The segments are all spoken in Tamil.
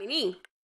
ஆகாஷ்வாணி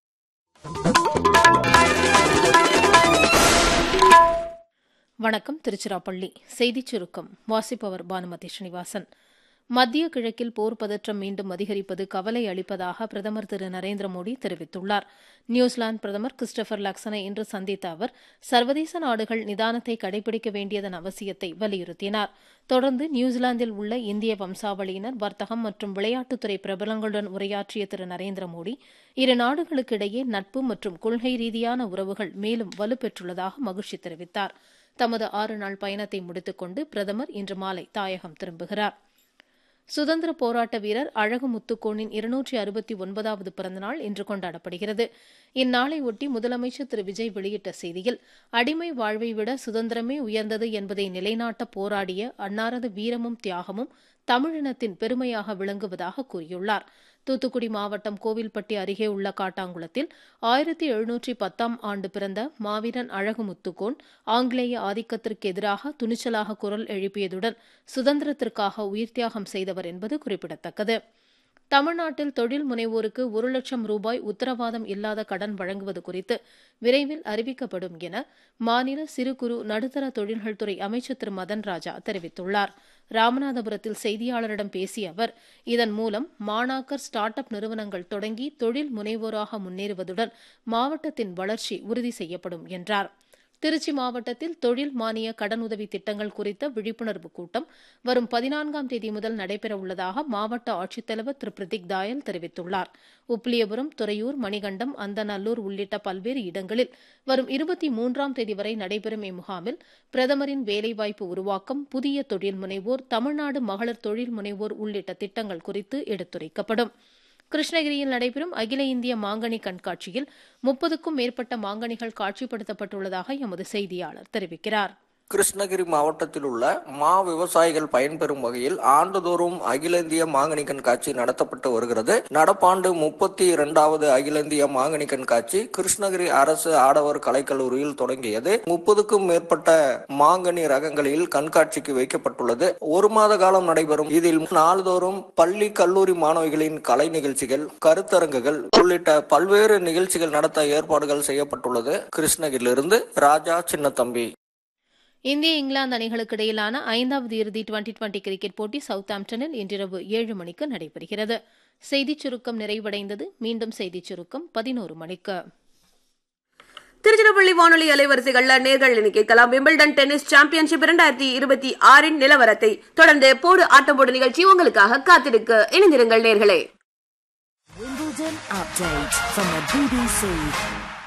வணக்கம் திருச்சிராப்பள்ளி செய்திச் சுருக்கம் வாசிப்பவர் பானுமதி ஸ்ரீனிவாசன் மத்திய கிழக்கில் போர் பதற்றம் மீண்டும் அதிகரிப்பது கவலை அளிப்பதாக பிரதமர் திரு நரேந்திர மோடி தெரிவித்துள்ளார் நியூசிலாந்து பிரதமர் கிறிஸ்டபர் லக்சனை இன்று சந்தித்த அவர் சர்வதேச நாடுகள் நிதானத்தை கடைபிடிக்க வேண்டியதன் அவசியத்தை வலியுறுத்தினார் தொடர்ந்து நியூசிலாந்தில் உள்ள இந்திய வம்சாவளியினர் வர்த்தகம் மற்றும் விளையாட்டுத்துறை பிரபலங்களுடன் உரையாற்றிய திரு நரேந்திர மோடி இரு நாடுகளுக்கிடையே நட்பு மற்றும் கொள்கை ரீதியான உறவுகள் மேலும் வலுப்பெற்றுள்ளதாக மகிழ்ச்சி தெரிவித்தார் தமது ஆறு நாள் பயணத்தை முடித்துக் கொண்டு பிரதமர் இன்று மாலை தாயகம் திரும்புகிறார் சுதந்திர போராட்ட வீரர் அழகு முத்துக்கோனின் இருநூற்றி அறுபத்தி ஒன்பதாவது பிறந்தநாள் இன்று கொண்டாடப்படுகிறது இந்நாளை ஒட்டி முதலமைச்சர் திரு விஜய் வெளியிட்ட செய்தியில் அடிமை வாழ்வை விட சுதந்திரமே உயர்ந்தது என்பதை நிலைநாட்ட போராடிய அன்னாரது வீரமும் தியாகமும் தமிழினத்தின் பெருமையாக விளங்குவதாக கூறியுள்ளார் தூத்துக்குடி மாவட்டம் கோவில்பட்டி அருகே உள்ள காட்டாங்குளத்தில் ஆயிரத்தி எழுநூற்றி பத்தாம் ஆண்டு பிறந்த மாவீரன் அழகு முத்துக்கோன் ஆங்கிலேய ஆதிக்கத்திற்கு எதிராக துணிச்சலாக குரல் எழுப்பியதுடன் சுதந்திரத்திற்காக உயிர்த்தியாகம் செய்தவர் என்பது குறிப்பிடத்தக்கது தமிழ்நாட்டில் தொழில் முனைவோருக்கு ஒரு லட்சம் ரூபாய் உத்தரவாதம் இல்லாத கடன் வழங்குவது குறித்து விரைவில் அறிவிக்கப்படும் என மாநில சிறு குறு நடுத்தர தொழில்கள் துறை அமைச்சர் திரு மதன் ராஜா தெரிவித்துள்ளார் ராமநாதபுரத்தில் செய்தியாளரிடம் பேசிய அவர் இதன் மூலம் மாணாக்கர் ஸ்டார்ட் அப் நிறுவனங்கள் தொடங்கி தொழில் முனைவோராக முன்னேறுவதுடன் மாவட்டத்தின் வளர்ச்சி உறுதி செய்யப்படும் என்றார் திருச்சி மாவட்டத்தில் தொழில் மானிய கடனுதவி திட்டங்கள் குறித்த விழிப்புணர்வு கூட்டம் வரும் பதினான்காம் தேதி முதல் நடைபெறவுள்ளதாக மாவட்ட ஆட்சித்தலைவர் திரு பிரதீக் தாயல் தெரிவித்துள்ளார் உப்பிலியபுரம் துறையூர் மணிகண்டம் அந்தநல்லூர் உள்ளிட்ட பல்வேறு இடங்களில் வரும் இருபத்தி மூன்றாம் தேதி வரை நடைபெறும் இம்முகாமில் பிரதமரின் வேலைவாய்ப்பு உருவாக்கம் புதிய தொழில் முனைவோர் தமிழ்நாடு மகளிர் தொழில் முனைவோர் உள்ளிட்ட திட்டங்கள் குறித்து எடுத்துரைக்கப்படும் கிருஷ்ணகிரியில் நடைபெறும் அகில இந்திய மாங்கனி கண்காட்சியில் முப்பதுக்கும் மேற்பட்ட மாங்கனிகள் காட்சிப்படுத்தப்பட்டுள்ளதாக எமது செய்தியாளர் தெரிவிக்கிறார் கிருஷ்ணகிரி மாவட்டத்தில் உள்ள மா விவசாயிகள் பயன்பெறும் வகையில் ஆண்டுதோறும் அகில இந்திய மாங்கனி கண்காட்சி நடத்தப்பட்டு வருகிறது நடப்பாண்டு முப்பத்தி இரண்டாவது அகில இந்திய மாங்கனி கண்காட்சி கிருஷ்ணகிரி அரசு ஆடவர் கலைக்கல்லூரியில் தொடங்கியது முப்பதுக்கும் மேற்பட்ட மாங்கனி ரகங்களில் கண்காட்சிக்கு வைக்கப்பட்டுள்ளது ஒரு மாத காலம் நடைபெறும் இதில் நாள்தோறும் பள்ளி கல்லூரி மாணவிகளின் கலை நிகழ்ச்சிகள் கருத்தரங்குகள் உள்ளிட்ட பல்வேறு நிகழ்ச்சிகள் நடத்த ஏற்பாடுகள் செய்யப்பட்டுள்ளது கிருஷ்ணகிரியிலிருந்து ராஜா சின்னத்தம்பி இந்திய இங்கிலாந்து அணிகளுக்கு இடையிலான ஐந்தாவது இறுதி டுவெண்டி டுவெண்டி கிரிக்கெட் போட்டி சவுத் ஆம்டனில் இன்றிரவு ஏழு மணிக்கு நடைபெறுகிறது செய்திச் சுருக்கம் நிறைவடைந்தது மீண்டும் செய்திச் சுருக்கம் பதினோரு மணிக்கு திருச்சிராப்பள்ளி வானொலி அலைவரிசைகள்ல நேர்கள் இனி கேட்கலாம் விம்பிள்டன் டென்னிஸ் சாம்பியன்ஷிப் இரண்டாயிரத்தி இருபத்தி ஆறின் நிலவரத்தை தொடர்ந்து போடு ஆட்டம் போடு நிகழ்ச்சி உங்களுக்காக காத்திருக்கு இணைந்திருங்கள் நேர்களே Wimbledon update from the BBC.